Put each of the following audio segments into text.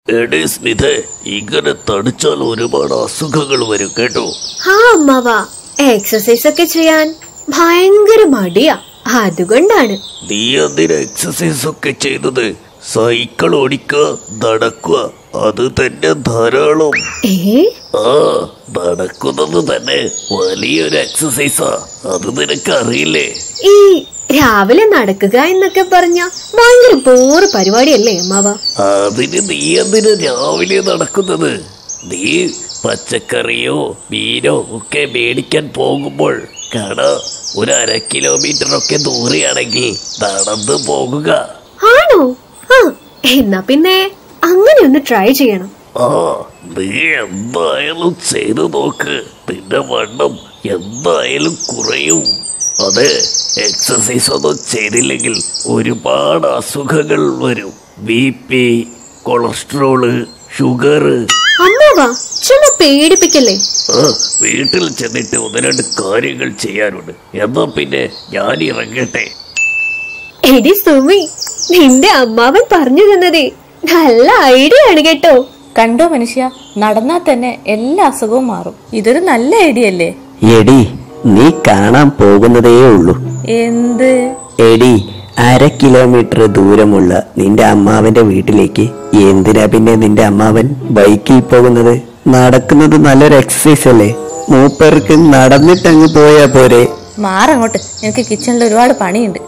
എടേ സ്മിതേ ഇങ്ങനെ തടിച്ചാൽ ഒരുപാട് അസുഖങ്ങൾ വരും കേട്ടോ ആ അമ്മാവാ എക്സസൈസ് ഒക്കെ ചെയ്യാൻ ഭയങ്കര മടിയാ അതുകൊണ്ടാണ് നീ എന്തിനാ എക്സസൈസ് ഒക്കെ ചെയ്തത് സൈക്കിൾ ഓടിക്കുക നടക്കുക അത് തന്നെ ധാരാളം ഏ ആ നടക്കുന്നത് തന്നെ വലിയൊരു എക്സസൈസാ അത് നിനക്ക് അറിയില്ലേ ഈ രാവിലെ നടക്കുക എന്നൊക്കെ പറഞ്ഞ ഭയങ്കര ബോറ് പരിപാടിയല്ലേ അമ്മാവ അതിന് നീ എന്തിനു രാവിലെ നടക്കുന്നത് നീ പച്ചക്കറിയോ മീനോ ഒക്കെ മേടിക്കാൻ പോകുമ്പോൾ കാണാ ഒരു അര കിലോമീറ്റർ ഒക്കെ ദൂരെയാണെങ്കിൽ നടന്നു പോകുക ആണോ ആ എന്നാ പിന്നെ അങ്ങനെ ഒന്ന് ട്രൈ ചെയ്യണം ആ നീ എന്തായാലും ചെയ്തു നോക്ക് നിന്റെ വണ്ണം എന്തായാലും കുറയും അതെ എക്സസൈസ് ഒന്നും ചെയ്തില്ലെങ്കിൽ ഒരുപാട് അസുഖങ്ങൾ വരും ബി പി കൊളസ്ട്രോള് ഷുഗർ അമ്മാവാ ചുമ്മാ പേടിപ്പിക്കല്ലേ ആ വീട്ടിൽ ചെന്നിട്ട് ഒന്ന് രണ്ട് കാര്യങ്ങൾ ചെയ്യാനുണ്ട് എന്നാ പിന്നെ ഞാൻ ഇറങ്ങട്ടെ എടി സുമി നിന്റെ അമ്മാവൻ പറഞ്ഞു തന്നതേ നല്ല ഐഡിയ ആണ് കേട്ടോ കണ്ടോ മനുഷ്യ നടന്നാ തന്നെ എല്ലാ അസുഖവും മാറും ഇതൊരു നല്ല ഐഡിയ അല്ലേ എടി നീ കാണാൻ പോകുന്നതേ ഉള്ളൂ എന്ത് എടി അര കിലോമീറ്റർ ദൂരമുള്ള നിന്റെ അമ്മാവന്റെ വീട്ടിലേക്ക് എന്തിനാ പിന്നെ നിന്റെ അമ്മാവൻ ബൈക്കിൽ പോകുന്നത് നടക്കുന്നത് നല്ലൊരു എക്സസൈസ് അല്ലേ മൂപ്പർക്ക് നടന്നിട്ടങ്ങ് പോയാ പോരെ മാറങ്ങോട്ട് എനിക്ക് കിച്ചണിൽ ഒരുപാട് പണിയുണ്ട്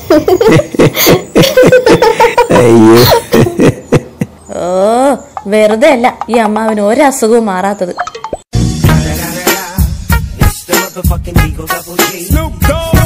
അയ്യോ ഓ വെറുതെ അല്ല ഈ അമ്മാവിന് ഒരു അസുഖവും മാറാത്തത് Snoop Dogg.